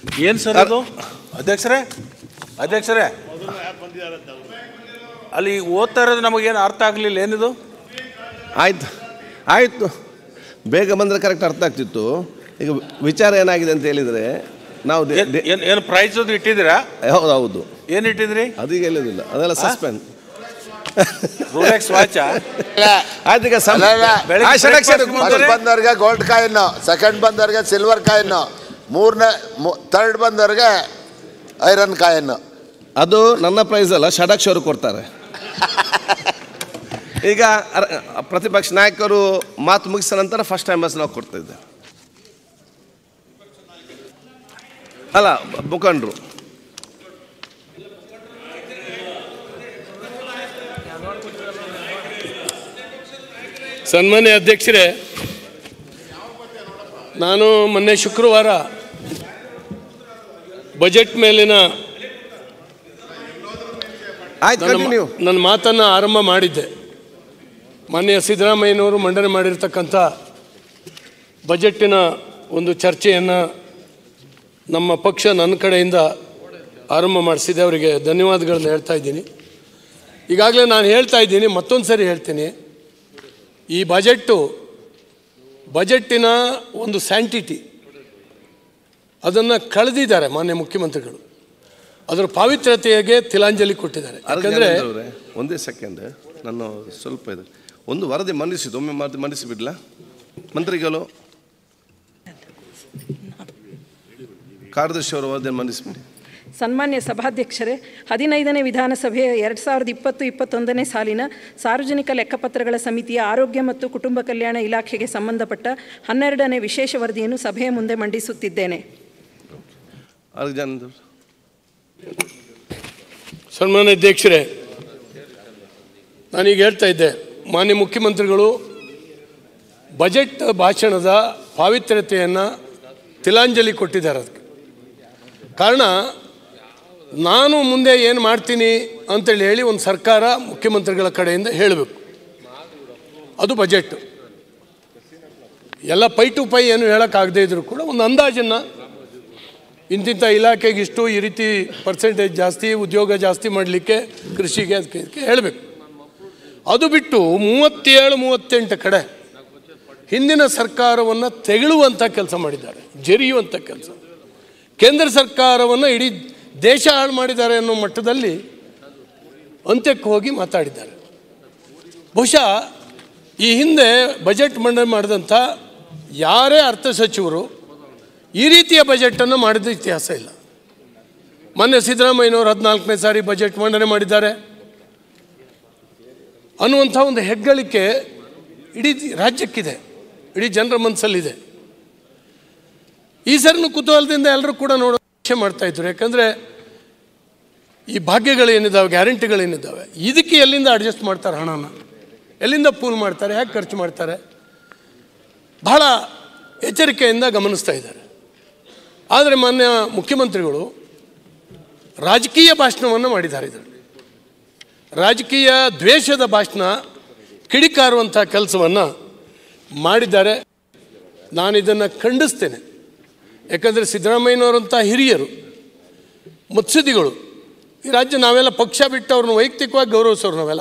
ಏನು ಸರ್ ಅದು ಅಧ್ಯಕ್ಷರೇ ಅಧ್ಯಕ್ಷರೇ ಅಲ್ಲಿ ಓದ್ತಾ ಇರೋದು ನಮಗೇನು ಅರ್ಥ ಆಗಲಿಲ್ಲ ಏನಿದು ಆಯ್ತು ಆಯಿತು ಬೇಗ ಬಂದರೆ ಕರೆಕ್ಟ್ ಅರ್ಥ ಆಗ್ತಿತ್ತು ಈಗ ವಿಚಾರ ಏನಾಗಿದೆ ಅಂತ ಹೇಳಿದರೆ ನಾವು ದೆ- ದೆ- ಏನು ಏನು ಪ್ರೈಸ್ ಅದು ಇಟ್ಟಿದ್ದೀರಾ ಹೌದು ಹೌದು ಏನು ಇಟ್ಟಿದ್ರಿ ಅದೀಗ ಹೇಳೋದಿಲ್ಲ ಅದೆಲ್ಲ ಸಸ್ಪೆಂಡ್ ರೋಲೆಕ್ಸ್ ವಾಚ ಆಯ್ತು ಈಗ ಸಂ- ಅಲ್ಲ, ಅಲ್ಲ. ಬೆಳಿಗ್ಗೆ ಆ, ಷಡಕ್ಷರ breakfast ಕುಮಾರ್. ಫಸ್ಟ್ ಬಂದವ್ರಿಗೆ ಗೋಲ್ಡ್ ಕಾಯಿನ್ ಸೆಕೆಂಡ್ ಬಂದವ್ರಿಗೆ ಸಿಲ್ವರ್ ಕಾಯಿನ್ ಮೂರನೇ ಥರ್ಡ್ ಬಂದವ್ರಿಗೆ ಐರನ್ ಕಾಯಿನ್ ಅದು ನನ್ನ ಪ್ರೈಸ್ ಅಲ್ಲ ಷಡಕ್ಷರು ಕೊಡ್ತಾರೆ ಈಗ ಅರ- ಪ್ರತಿಪಕ್ಷ ನಾಯಕರು ಮಾತು ಮುಗಿಸಿದ ನಂತರ ಫಸ್ಟ್ ಟೈಮ್ ನಾವು ಕೊಡ್ತಾ ಇದ್ದೇವೆ ಅಲ್ಲ ಮುಖಂಡರು ಸನ್ಮಾನ್ಯ ಅಧ್ಯಕ್ಷರೇ ನಾನು ಮೊನ್ನೆ ಶುಕ್ರವಾರ ಬಜೆಟ್ ಮೇಲಿನ ಆಯ್ತು ನನ್ನ ಕಂಟಿನ್ಯೂ ನನ್ನ ಮಾತನ್ನು ಆರಂಭ ಮಾಡಿದ್ದೆ ಮಾನ್ಯ ಸಿದ್ದರಾಮಯ್ಯನವರು ಮಂಡನೆ ಮಾಡಿರ್ತಕ್ಕಂಥ ಬಜೆಟ್ಟಿನ ಒಂದು ಚರ್ಚೆಯನ್ನು ನಮ್ಮ ಪಕ್ಷ ನನ್ನ ಕಡೆಯಿಂದ ಆರಂಭ ಮಾಡಿಸಿದೆ ಅವರಿಗೆ ಧನ್ಯವಾದಗಳನ್ನ ಹೇಳ್ತಾ ಇದ್ದೀನಿ ಈಗಾಗಲೇ ನಾನು ಹೇಳ್ತಾ ಇದ್ದೀನಿ ಮತ್ತೊಂದು ಸರಿ ಹೇಳ್ತೀನಿ ಈ ಬಜೆಟ್ಟು ಬಜೆಟ್ಟಿನ ಒಂದು ಸ್ಯಾಂಟಿಟಿ ಅದನ್ನು ಕಳೆದಿದ್ದಾರೆ ಮಾನ್ಯ ಮುಖ್ಯಮಂತ್ರಿಗಳು ಅದರ ಪಾವಿತ್ರ್ಯತೆಗೆ ತಿಲಾಂಜಲಿ ಕೊಟ್ಟಿದ್ದಾರೆ ಯಾಕಂದರೆ ಅವರೇ ಒಂದೇ ಸೆಕೆಂಡ್ ನಾನು ಸ್ವಲ್ಪ ಇದೆ ಒಂದು ವರದಿ ಮಂಡಿಸಿದ್ದು ಒಮ್ಮೆ ಮತ್ತೆ ಮಂಡಿಸಿ ಬಿಡ್ಲಾ ಮಂತ್ರಿಗಳು ಕಾರ್ಯದರ್ಶಿ ಅವರ ವರದಿ ಮಂಡಿಸಿಬಿಡಿ ಸನ್ಮಾನ್ಯ ಸಭಾಧ್ಯಕ್ಷರೇ ಹದಿನೈದನೇ ವಿಧಾನಸಭೆಯ ಎರಡು ಸಾವಿರದ ಇಪ್ಪತ್ತು ಇಪ್ಪತ್ತೊಂದನೇ ಸಾಲಿನ ಸಾರ್ವಜನಿಕ ಲೆಕ್ಕಪತ್ರಗಳ ಸಮಿತಿಯ ಆರೋಗ್ಯ ಮತ್ತು ಕುಟುಂಬ ಕಲ್ಯಾಣ ಇಲಾಖೆಗೆ ಸಂಬಂಧಪಟ್ಟ ಹನ್ನೆರಡನೇ ವಿಶೇಷ ವರದಿಯನ್ನು ಸಭೆಯ ಮುಂದೆ ಮಂಡಿಸುತ್ತಿದ್ದೇನೆ ಅದಕ್ಕೆ ಜನ ಸನ್ಮಾನ್ಯ ಅಧ್ಯಕ್ಷರೇ ನಾನೀಗ ಹೇಳ್ತಾ ಇದ್ದೆ ಮಾನ್ಯ ಮುಖ್ಯಮಂತ್ರಿಗಳು ಬಜೆಟ್ ಭಾಷಣದ ಪಾವಿತ್ರ್ಯತೆಯನ್ನು ತಿಲಾಂಜಲಿ ಕೊಟ್ಟಿದ್ದಾರೆ ಅದಕ್ಕೆ ಕಾರಣ ನಾನು ಮುಂದೆ ಏನು ಮಾಡ್ತೀನಿ ಅಂತೇಳಿ ಹೇಳಿ ಒಂದು ಸರ್ಕಾರ ಮುಖ್ಯಮಂತ್ರಿಗಳ ಕಡೆಯಿಂದ ಹೇಳಬೇಕು ಅದು ಬಜೆಟ್ ಎಲ್ಲ ಪೈ ಟು ಪೈ ಏನು ಹೇಳೋಕ್ಕಾಗದೇ ಇದ್ರೂ ಕೂಡ ಒಂದು ಅಂದಾಜನ್ನು ಇಂತಿಂಥ ಇಲಾಖೆಗೆ ಇಷ್ಟು ಈ ರೀತಿ ಪರ್ಸೆಂಟೇಜ್ ಜಾಸ್ತಿ ಉದ್ಯೋಗ ಜಾಸ್ತಿ ಮಾಡಲಿಕ್ಕೆ ಕೃಷಿಗೆ ಅದಕ್ಕೆ ಇದಕ್ಕೆ ಹೇಳಬೇಕು ಅದು ಬಿಟ್ಟು ಮೂವತ್ತೇಳು ಮೂವತ್ತೆಂಟು ಕಡೆ ಹಿಂದಿನ ಸರ್ಕಾರವನ್ನು ತೆಗಳುವಂಥ ಕೆಲಸ ಮಾಡಿದ್ದಾರೆ ಜರಿಯುವಂಥ ಕೆಲಸ ಕೇಂದ್ರ ಸರ್ಕಾರವನ್ನು ಇಡೀ ದೇಶ ಹಾಳು ಮಾಡಿದ್ದಾರೆ ಅನ್ನೋ ಮಟ್ಟದಲ್ಲಿ ಅಂತ್ಯಕ್ಕೆ ಹೋಗಿ ಮಾತಾಡಿದ್ದಾರೆ ಬಹುಶಃ ಈ ಹಿಂದೆ ಬಜೆಟ್ ಮಂಡನೆ ಮಾಡಿದಂಥ ಯಾರೇ ಅರ್ಥ ಸಚಿವರು ಈ ರೀತಿಯ ಬಜೆಟನ್ನು ಮಾಡಿದ ಇತಿಹಾಸ ಇಲ್ಲ ಮೊನ್ನೆ ಸಿದ್ದರಾಮಯ್ಯನವರು ಹದಿನಾಲ್ಕನೇ ಸಾರಿ ಬಜೆಟ್ ಮಂಡನೆ ಮಾಡಿದ್ದಾರೆ ಅನ್ನುವಂಥ ಒಂದು ಹೆಗ್ಗಳಿಕೆ ಇಡೀ ರಾಜ್ಯಕ್ಕಿದೆ ಇಡೀ ಜನರ ಮನಸ್ಸಲ್ಲಿದೆ ಈ ಸರಿನೂ ಕುತೂಹಲದಿಂದ ಎಲ್ಲರೂ ಕೂಡ ನೋಡೋ ಇಚ್ಛೆ ಮಾಡ್ತಾ ಇದ್ರು ಯಾಕಂದರೆ ಈ ಭಾಗ್ಯಗಳೇನಿದ್ದಾವೆ ಗ್ಯಾರಂಟಿಗಳೇನಿದ್ದಾವೆ ಇದಕ್ಕೆ ಎಲ್ಲಿಂದ ಅಡ್ಜಸ್ಟ್ ಮಾಡ್ತಾರೆ ಹಣನ ಎಲ್ಲಿಂದ ಪೂಲ್ ಮಾಡ್ತಾರೆ ಹೇಗೆ ಖರ್ಚು ಮಾಡ್ತಾರೆ ಬಹಳ ಎಚ್ಚರಿಕೆಯಿಂದ ಗಮನಿಸ್ತಾ ಇದ್ದಾರೆ ಆದರೆ ಮಾನ್ಯ ಮುಖ್ಯಮಂತ್ರಿಗಳು ರಾಜಕೀಯ ಭಾಷಣವನ್ನು ಮಾಡಿದ್ದಾರೆ ಇದರಲ್ಲಿ ರಾಜಕೀಯ ದ್ವೇಷದ ಭಾಷಣ ಕಿಡಿಕಾರುವಂಥ ಕೆಲಸವನ್ನು ಮಾಡಿದ್ದಾರೆ ನಾನು ಇದನ್ನು ಖಂಡಿಸ್ತೇನೆ ಯಾಕಂದರೆ ಸಿದ್ದರಾಮಯ್ಯನವರಂಥ ಹಿರಿಯರು ಮುತ್ಸದಿಗಳು ಈ ರಾಜ್ಯ ನಾವೆಲ್ಲ ಪಕ್ಷ ಬಿಟ್ಟು ಅವ್ರನ್ನ ವೈಯಕ್ತಿಕವಾಗಿ ಗೌರವಿಸೋರು ನಾವೆಲ್ಲ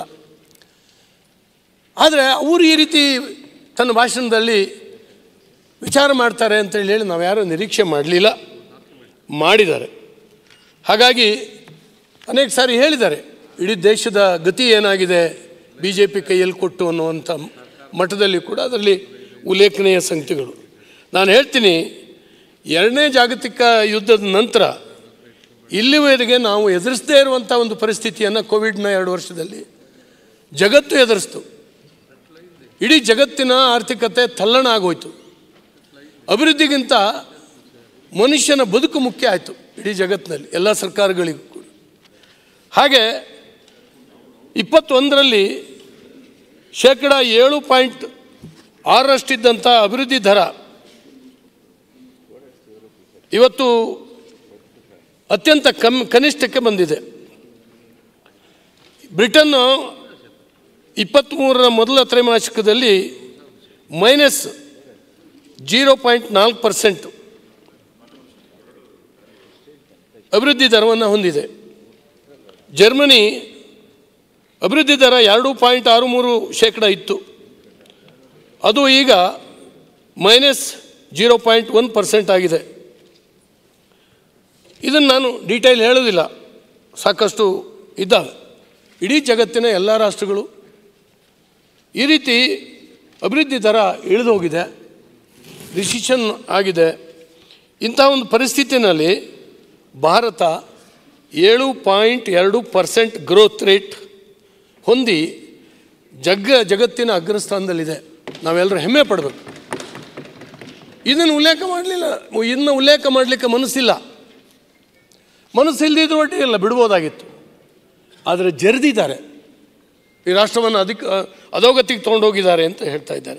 ಆದರೆ ಅವರು ಈ ರೀತಿ ತನ್ನ ಭಾಷಣದಲ್ಲಿ ವಿಚಾರ ಮಾಡ್ತಾರೆ ಅಂತೇಳಿ ಹೇಳಿ ನಾವು ಯಾರೂ ನಿರೀಕ್ಷೆ ಮಾಡಲಿಲ್ಲ ಮಾಡಿದ್ದಾರೆ ಹಾಗಾಗಿ ಅನೇಕ ಸಾರಿ ಹೇಳಿದ್ದಾರೆ ಇಡೀ ದೇಶದ ಗತಿ ಏನಾಗಿದೆ ಬಿ ಜೆ ಪಿ ಕೈಯಲ್ಲಿ ಕೊಟ್ಟು ಅನ್ನುವಂಥ ಮಟ್ಟದಲ್ಲಿ ಕೂಡ ಅದರಲ್ಲಿ ಉಲ್ಲೇಖನೀಯ ಸಂಗತಿಗಳು ನಾನು ಹೇಳ್ತೀನಿ ಎರಡನೇ ಜಾಗತಿಕ ಯುದ್ಧದ ನಂತರ ಇಲ್ಲಿವರೆಗೆ ನಾವು ಎದುರಿಸದೇ ಇರುವಂಥ ಒಂದು ಪರಿಸ್ಥಿತಿಯನ್ನು ಕೋವಿಡ್ನ ಎರಡು ವರ್ಷದಲ್ಲಿ ಜಗತ್ತು ಎದುರಿಸ್ತು ಇಡೀ ಜಗತ್ತಿನ ಆರ್ಥಿಕತೆ ತಲ್ಲಣ ಆಗೋಯ್ತು ಅಭಿವೃದ್ಧಿಗಿಂತ ಮನುಷ್ಯನ ಬದುಕು ಮುಖ್ಯ ಆಯಿತು ಇಡೀ ಜಗತ್ತಿನಲ್ಲಿ ಎಲ್ಲ ಸರ್ಕಾರಗಳಿಗೂ ಕೂಡ ಹಾಗೆ ಇಪ್ಪತ್ತೊಂದರಲ್ಲಿ ಶೇಕಡ ಏಳು ಪಾಯಿಂಟ್ ಆರರಷ್ಟಿದ್ದಂಥ ಅಭಿವೃದ್ಧಿ ದರ ಇವತ್ತು ಅತ್ಯಂತ ಕಮ್ ಕನಿಷ್ಠಕ್ಕೆ ಬಂದಿದೆ ಬ್ರಿಟನ್ನು ಇಪ್ಪತ್ತ್ಮೂರರ ಮೊದಲ ತ್ರೈಮಾಸಿಕದಲ್ಲಿ ಮೈನಸ್ ಜೀರೋ ಪಾಯಿಂಟ್ ನಾಲ್ಕು ಪರ್ಸೆಂಟು ಅಭಿವೃದ್ಧಿ ದರವನ್ನು ಹೊಂದಿದೆ ಜರ್ಮನಿ ಅಭಿವೃದ್ಧಿ ದರ ಎರಡು ಪಾಯಿಂಟ್ ಆರು ಮೂರು ಶೇಕಡ ಇತ್ತು ಅದು ಈಗ minus zero point one percent ಆಗಿದೆ ಇದನ್ನು ನಾನು ಡೀಟೇಲ್ ಹೇಳೋದಿಲ್ಲ ಸಾಕಷ್ಟು ಇದ್ದಾವೆ ಇಡೀ ಜಗತ್ತಿನ ಎಲ್ಲ ರಾಷ್ಟ್ರಗಳು ಈ ರೀತಿ ಅಭಿವೃದ್ಧಿ ದರ ಇಳಿದು ಹೋಗಿದೆ ರಿಸಿಷನ್ ಆಗಿದೆ ಇಂಥ ಒಂದು ಪರಿಸ್ಥಿತಿನಲ್ಲಿ ಭಾರತ ಏಳು ಪಾಯಿಂಟ್ ಎರಡು ಪರ್ಸೆಂಟ್ ಗ್ರೋತ್ ರೇಟ್ ಹೊಂದಿ ಜಗ್ಗ ಜಗತ್ತಿನ ಅಗ್ರಸ್ಥಾನದಲ್ಲಿದೆ ನಾವೆಲ್ಲರೂ ಹೆಮ್ಮೆ ಪಡಬೇಕು ಇದನ್ನು ಉಲ್ಲೇಖ ಮಾಡಲಿಲ್ಲ ಇನ್ನು ಉಲ್ಲೇಖ ಮಾಡಲಿಕ್ಕೆ ಮನಸ್ಸಿಲ್ಲ ಮನಸ್ಸಿಲ್ಲದಿದ್ರು ಒಟ್ಟಿಗೆಲ್ಲ ಬಿಡ್ಬೋದಾಗಿತ್ತು ಆದರೆ ಜರಿದಿದ್ದಾರೆ ಈ ರಾಷ್ಟ್ರವನ್ನು ಅಧಿಕ ಅಧೋಗತಿಗೆ ತೊಗೊಂಡೋಗಿದ್ದಾರೆ ಅಂತ ಹೇಳ್ತಾ ಇದ್ದಾರೆ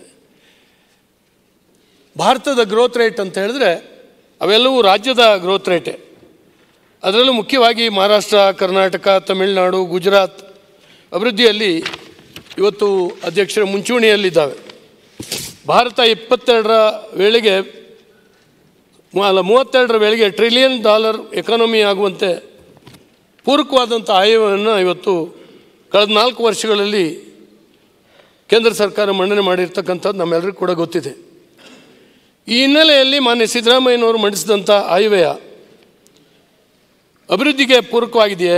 ಭಾರತದ ಗ್ರೋತ್ ರೇಟ್ ಅಂತ ಹೇಳಿದ್ರೆ ಅವೆಲ್ಲವೂ ರಾಜ್ಯದ ಗ್ರೋತ್ ರೇಟೇ ಅದರಲ್ಲೂ ಮುಖ್ಯವಾಗಿ ಮಹಾರಾಷ್ಟ್ರ ಕರ್ನಾಟಕ ತಮಿಳುನಾಡು ಗುಜರಾತ್ ಅಭಿವೃದ್ಧಿಯಲ್ಲಿ ಇವತ್ತು ಅಧ್ಯಕ್ಷರ ಮುಂಚೂಣಿಯಲ್ಲಿದ್ದಾವೆ ಭಾರತ ಇಪ್ಪತ್ತೆರಡರ ವೇಳೆಗೆ ಮು- ಅಲ್ಲ ಮೂವತ್ತೆರಡರ ವೇಳೆಗೆ ಟ್ರಿಲಿಯನ್ ಡಾಲರ್ ಎಕಾನಮಿ ಆಗುವಂತೆ ಪೂರಕವಾದಂಥ ಆಯವನ್ನು ಇವತ್ತು ಕಳೆದ ನಾಲ್ಕು ವರ್ಷಗಳಲ್ಲಿ ಕೇಂದ್ರ ಸರ್ಕಾರ ಮಂಡನೆ ಮಾಡಿರ್ತಕ್ಕಂಥದ್ದು ನಮ್ಮೆಲ್ಲರಿಗೂ ಕೂಡ ಗೊತ್ತಿದೆ ಈ ಹಿನ್ನೆಲೆಯಲ್ಲಿ ಮಾನ್ಯ ಸಿದ್ದರಾಮಯ್ಯನವರು ಮಂಡಿಸಿದಂಥ ಆಯವ್ಯಯ ಅಭಿವೃದ್ಧಿಗೆ ಪೂರಕವಾಗಿದೆಯೇ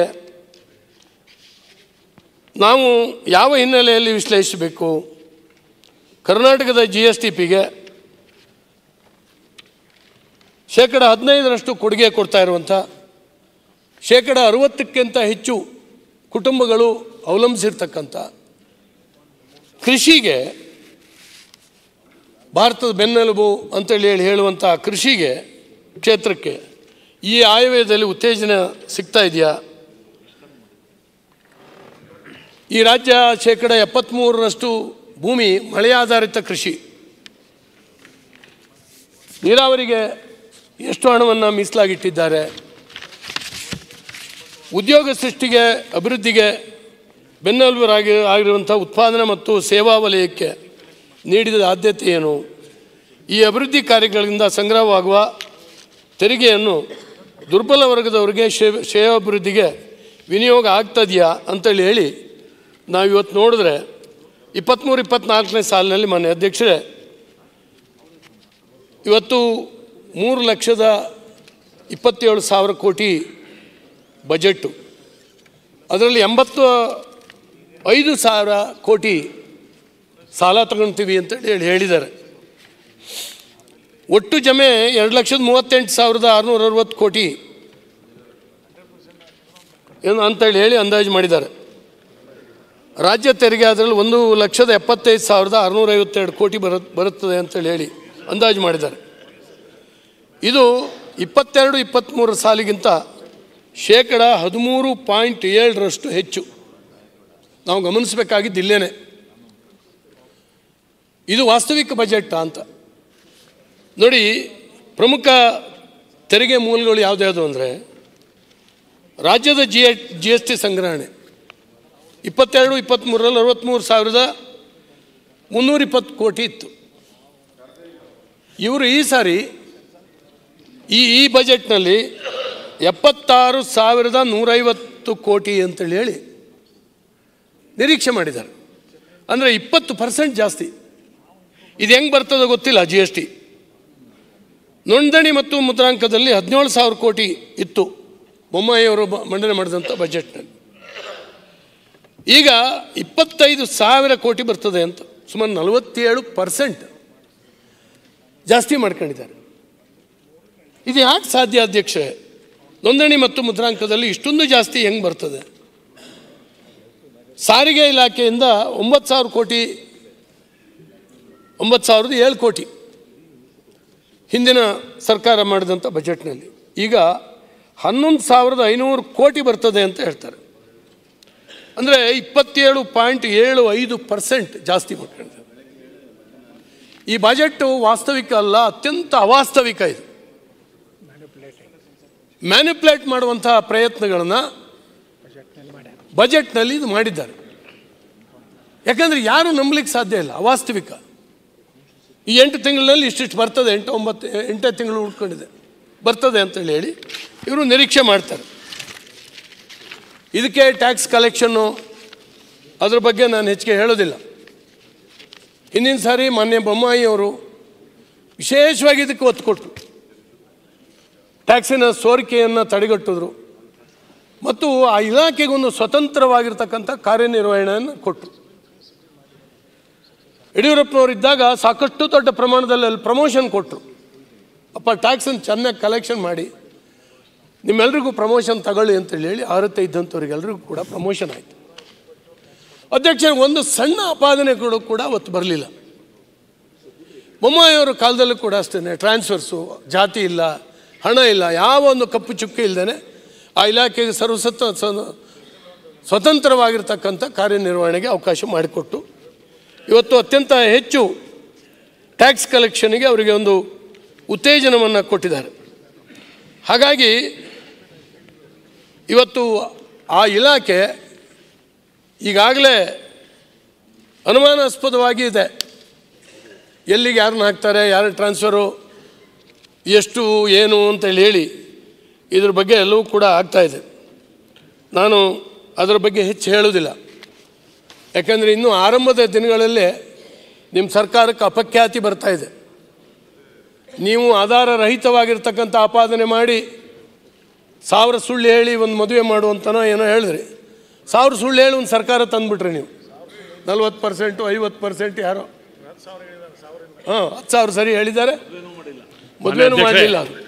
ನಾವು ಯಾವ ಹಿನ್ನೆಲೆಯಲ್ಲಿ ವಿಶ್ಲೇಷಿಸಬೇಕು ಕರ್ನಾಟಕದ ಜಿ ಎಸ್ ಟಿ ಪಿಗೆ ಶೇಕಡ ಹದಿನೈದರಷ್ಟು ಕೊಡುಗೆ ಕೊಡ್ತಾ ಇರುವಂಥ ಶೇಕಡ ಅರುವತ್ತಕ್ಕಿಂತ ಹೆಚ್ಚು ಕುಟುಂಬಗಳು ಅವಲಂಬಿಸಿರ್ತಕ್ಕಂಥ ಕೃಷಿಗೆ ಭಾರತದ ಬೆನ್ನೆಲುಬು ಅಂತೇಳಿ ಹೇಳಿ ಹೇಳುವಂಥ ಕೃಷಿಗೆ ಕ್ಷೇತ್ರಕ್ಕೆ ಈ ಆಯವ್ಯಯದಲ್ಲಿ ಉತ್ತೇಜನ ಸಿಗ್ತಾ ಇದೆಯಾ ಈ ರಾಜ್ಯ ಶೇಕಡ ಎಪ್ಪತ್ತ್ಮೂರರಷ್ಟು ಭೂಮಿ ಮಳೆ ಆಧಾರಿತ ಕೃಷಿ ನೀರಾವರಿಗೆ ಎಷ್ಟು ಹಣವನ್ನು ಮೀಸಲಾಗಿಟ್ಟಿದ್ದಾರೆ ಉದ್ಯೋಗ ಸೃಷ್ಟಿಗೆ ಅಭಿವೃದ್ಧಿಗೆ ಬೆನ್ನೆಲುಬರಾಗಿ ಆಗಿರುವಂಥ ಉತ್ಪಾದನಾ ಮತ್ತು ಸೇವಾ ವಲಯಕ್ಕೆ ನೀಡಿದ ಆದ್ಯತೆ ಏನು ಈ ಅಭಿವೃದ್ಧಿ ಕಾರ್ಯಗಳಿಂದ ಸಂಗ್ರಹವಾಗುವ ತೆರಿಗೆಯನ್ನು ದುರ್ಬಲ ವರ್ಗದವರಿಗೆ ಶೇ ಶ್ರೇಯೋಭಿವೃದ್ಧಿಗೆ ವಿನಿಯೋಗ ಆಗ್ತದೆಯಾ ಅಂತೇಳಿ ಹೇಳಿ ನಾವು ಇವತ್ತು ನೋಡಿದ್ರೆ ಇಪ್ಪತ್ತ್ಮೂರು ಇಪ್ಪತ್ತ್ನಾಲ್ಕನೇ ಸಾಲಿನಲ್ಲಿ ಮಾನ್ಯ ಅಧ್ಯಕ್ಷರೇ ಇವತ್ತು ಮೂರು ಲಕ್ಷದ ಇಪ್ಪತ್ತೇಳು ಸಾವಿರ ಕೋಟಿ ಬಜೆಟ್ಟು ಅದರಲ್ಲಿ ಎಂಬತ್ತು ಐದು ಸಾವಿರ ಕೋಟಿ ಸಾಲ ತಗೊಳ್ತೀವಿ ಅಂತ ಹೇಳಿ ಹೇಳಿದ್ದಾರೆ ಒಟ್ಟು ಜಮೆ ಎರಡು ಲಕ್ಷದ ಮೂವತ್ತೆಂಟು ಸಾವಿರದ ಆರುನೂರ ಅರವತ್ತು ಕೋಟಿ ಏನು ಅಂತೇಳಿ ಹೇಳಿ ಅಂದಾಜು ಮಾಡಿದ್ದಾರೆ ರಾಜ್ಯ ತೆರಿಗೆ ಅದರಲ್ಲಿ ಒಂದು ಲಕ್ಷದ ಎಪ್ಪತ್ತೈದು ಸಾವಿರದ ಆರುನೂರ ಐವತ್ತೆರಡು ಕೋಟಿ ಬರ ಬರುತ್ತದೆ ಅಂತೇಳಿ ಹೇಳಿ ಅಂದಾಜು ಮಾಡಿದ್ದಾರೆ ಇದು ಇಪ್ಪತ್ತೆರಡು ಇಪ್ಪತ್ತ್ಮೂರು ಸಾಲಿಗಿಂತ ಶೇಕಡ ಹದಿಮೂರು ಪಾಯಿಂಟ್ ಏಳರಷ್ಟು ಹೆಚ್ಚು ನಾವು ಗಮನಿಸಬೇಕಾಗಿದ್ದು ಇಲ್ಲೇನೆ ಇದು ವಾಸ್ತವಿಕ ಬಜೆಟ್ ಅಂತ ನೋಡಿ ಪ್ರಮುಖ ತೆರಿಗೆ ಮೂಲಗಳು ಯಾವುದ್ಯಾವುದು ಅಂದರೆ ರಾಜ್ಯದ G A G S T ಸಂಗ್ರಹಣೆ ಇಪ್ಪತ್ತೆರಡು ಇಪ್ಪತ್ತ್ಮೂರರಲ್ಲಿ ಅರವತ್ತ್ಮೂರು ಸಾವಿರದ ಮುನ್ನೂರ ಇಪ್ಪತ್ತು ಕೋಟಿ ಇತ್ತು ಇವರು ಈ ಸಾರಿ ಈ ಈ ಬಜೆಟ್ನಲ್ಲಿ ಎಪ್ಪತ್ತಾರು ಸಾವಿರದ ನೂರೈವತ್ತು ಕೋಟಿ ಅಂತೇಳಿ ಹೇಳಿ ನಿರೀಕ್ಷೆ ಮಾಡಿದ್ದಾರೆ ಅಂದರೆ ಇಪ್ಪತ್ತು ಪರ್ಸೆಂಟ್ ಜಾಸ್ತಿ ಇದು ಹೆಂಗೆ ಬರ್ತದೋ ಗೊತ್ತಿಲ್ಲ ಜಿ ಎಸ್ ಟಿ ನೋಂದಣಿ ಮತ್ತು ಮುದ್ರಾಂಕದಲ್ಲಿ ಹದಿನೇಳು ಸಾವಿರ ಕೋಟಿ ಇತ್ತು ಬೊಮ್ಮಾಯಿಯವರು ಬ- ಮಂಡನೆ ಮಾಡಿದಂಥ ಬಜೆಟ್ನಲ್ಲಿ ಈಗ ಇಪ್ಪತ್ತೈದು ಸಾವಿರ ಕೋಟಿ ಬರ್ತದೆ ಅಂತ ಸುಮಾರು ನಲವತ್ತೇಳು ಪರ್ಸೆಂಟ್ ಜಾಸ್ತಿ ಮಾಡ್ಕೊಂಡಿದ್ದಾರೆ ಇದು ಯಾಕೆ ಸಾಧ್ಯ ಅಧ್ಯಕ್ಷೆ ನೋಂದಣಿ ಮತ್ತು ಮುದ್ರಾಂಕದಲ್ಲಿ ಇಷ್ಟೊಂದು ಜಾಸ್ತಿ ಹೆಂಗೆ ಬರ್ತದೆ ಸಾರಿಗೆ ಇಲಾಖೆಯಿಂದ ಒಂಬತ್ತು ಸಾವಿರ ಕೋಟಿ ಒಂಬತ್ತು ಸಾವಿರದ ಏಳು ಕೋಟಿ ಹಿಂದಿನ ಸರ್ಕಾರ ಮಾಡಿದಂಥ ಬಜೆಟ್ನಲ್ಲಿ ಈಗ ಹನ್ನೊಂದು ಸಾವಿರದ ಐನೂರು ಕೋಟಿ ಬರ್ತದೆ ಅಂತ ಹೇಳ್ತಾರೆ ಅಂದರೆ ಇಪ್ಪತ್ತೇಳು ಪಾಯಿಂಟ್ ಏಳು ಐದು ಪರ್ಸೆಂಟ್ ಜಾಸ್ತಿ ಮಾಡ್ಕೊಂಡಿದ್ದಾರೆ ಈ ಬಜೆಟ್ಟು ವಾಸ್ತವಿಕ ಅಲ್ಲ ಅತ್ಯಂತ ಅವಾಸ್ತವಿಕ ಇದು ಮ್ಯಾನಿಪ್ಯುಲೇಟ್ ಮಾಡುವಂತಹ ಪ್ರಯತ್ನಗಳನ್ನು ಬಜೆಟ್ನಲ್ಲಿ ಇದು ಮಾಡಿದ್ದಾರೆ ಯಾಕಂದರೆ ಯಾರು ನಂಬಲಿಕ್ಕೆ ಸಾಧ್ಯ ಇಲ್ಲ ಅವಾಸ್ತವಿಕ ಈ ಎಂಟು ತಿಂಗಳಲ್ಲಿ ಇಷ್ಟಿಷ್ಟು ಬರ್ತದೆ ಎಂಟು ಒಂಬತ್ತು ಎಂಟೇ ತಿಂಗಳು ಉಳ್ಕೊಂಡಿದೆ ಬರ್ತದೆ ಅಂತೇಳಿ ಹೇಳಿ ಇವರು ನಿರೀಕ್ಷೆ ಮಾಡ್ತಾರೆ ಇದಕ್ಕೆ ಟ್ಯಾಕ್ಸ್ ಕಲೆಕ್ಷನ್ನು ಅದ್ರ ಬಗ್ಗೆ ನಾನು ಹೆಚ್ಚಿಗೆ ಹೇಳೋದಿಲ್ಲ ಹಿಂದಿನ ಸಾರಿ ಮಾನ್ಯ ಬೊಮ್ಮಾಯಿ ಅವರು ವಿಶೇಷವಾಗಿ ಇದಕ್ಕೆ ಒತ್ತು ಕೊಟ್ಟರು ಟ್ಯಾಕ್ಸಿನ ಸೋರಿಕೆಯನ್ನು ತಡೆಗಟ್ಟಿದ್ರು ಮತ್ತು ಆ ಇಲಾಖೆಗೊಂದು ಸ್ವತಂತ್ರವಾಗಿರ್ತಕ್ಕಂಥ ಕಾರ್ಯನಿರ್ವಹಣೆಯನ್ನು ಕೊಟ್ಟರು ಯಡಿಯೂರಪ್ಪನವರು ಇದ್ದಾಗ ಸಾಕಷ್ಟು ದೊಡ್ಡ ಪ್ರಮಾಣದಲ್ಲಿ ಅಲ್ಲಿ ಪ್ರಮೋಷನ್ ಕೊಟ್ಟರು ಅಪ್ಪ ಟ್ಯಾಕ್ಸನ್ನು ಚೆನ್ನಾಗಿ ಕಲೆಕ್ಷನ್ ಮಾಡಿ ನಿಮ್ಮೆಲ್ರಿಗೂ ಪ್ರಮೋಷನ್ ತಗೊಳ್ಳಿ ಅಂತೇಳಿ ಹೇಳಿ ಅರ್ಹತೆ ಇದ್ದಂಥವ್ರಿಗೆಲ್ರಿಗೂ ಕೂಡ ಪ್ರಮೋಷನ್ ಆಯಿತು ಅಧ್ಯಕ್ಷ ಒಂದು ಸಣ್ಣ ಆಪಾದನೆಗಳು ಕೂಡ ಅವತ್ತು ಬರಲಿಲ್ಲ ಬೊಮ್ಮಾಯಿಯವರ ಕಾಲದಲ್ಲೂ ಕೂಡ ಅಷ್ಟೇ ಟ್ರಾನ್ಸ್ಫರ್ಸು ಜಾತಿ ಇಲ್ಲ ಹಣ ಇಲ್ಲ ಯಾವ ಒಂದು ಕಪ್ಪು ಚುಕ್ಕೆ ಇಲ್ಲದೇ ಆ ಇಲಾಖೆಗೆ ಸರ್ವಸತ್ತ ಸ- ಸ್ವತಂತ್ರವಾಗಿರ್ತಕ್ಕಂಥ ಕಾರ್ಯನಿರ್ವಹಣೆಗೆ ಅವಕಾಶ ಮಾಡಿಕೊಟ್ಟು ಇವತ್ತು ಅತ್ಯಂತ ಹೆಚ್ಚು ಟ್ಯಾಕ್ಸ್ ಕಲೆಕ್ಷನ್ಗೆ ಅವರಿಗೆ ಒಂದು ಉತ್ತೇಜನವನ್ನು ಕೊಟ್ಟಿದ್ದಾರೆ ಹಾಗಾಗಿ ಇವತ್ತು ಆ ಇಲಾಖೆ ಈಗಾಗಲೇ ಅನುಮಾನಾಸ್ಪದವಾಗಿ ಇದೆ ಎಲ್ಲಿಗೆ ಯಾರನ್ನ ಹಾಕ್ತಾರೆ ಯಾರು ಟ್ರಾನ್ಸ್ಫರು ಎಷ್ಟು ಏನು ಅಂತೇಳಿ ಹೇಳಿ ಇದ್ರ ಬಗ್ಗೆ ಎಲ್ಲವೂ ಕೂಡ ಆಗ್ತಾ ಇದೆ ನಾನು ಅದರ ಬಗ್ಗೆ ಹೆಚ್ಚು ಹೇಳೋದಿಲ್ಲ ಯಾಕಂದರೆ ಇನ್ನೂ ಆರಂಭದ ದಿನಗಳಲ್ಲೇ ನಿಮ್ಮ ಸರ್ಕಾರಕ್ಕೆ ಅಪಖ್ಯಾತಿ ಬರ್ತಾ ಇದೆ ನೀವು ಆಧಾರ ರಹಿತವಾಗಿರ್ತಕ್ಕಂಥ ಆಪಾದನೆ ಮಾಡಿ ಸಾವಿರ ಸುಳ್ಳು ಹೇಳಿ ಒಂದು ಮದುವೆ ಮಾಡುವಂತನೋ ಏನೋ ಹೇಳಿದ್ರಿ ಸಾವಿರ ಸುಳ್ಳು ಹೇಳಿ ಒಂದು ಸರ್ಕಾರ ತಂದುಬಿಟ್ರಿ ನೀವು ನಲ್ವತ್ತು ಪರ್ಸೆಂಟು ಐವತ್ತು ಪರ್ಸೆಂಟ್ ಯಾರೋ ಹಾಂ ಹತ್ತು ಸಾವಿರ ಸರಿ ಹೇಳಿದ್ದಾರೆ ಮದುವೆನೂ ಮಾಡಲಿಲ್ಲ ಅದು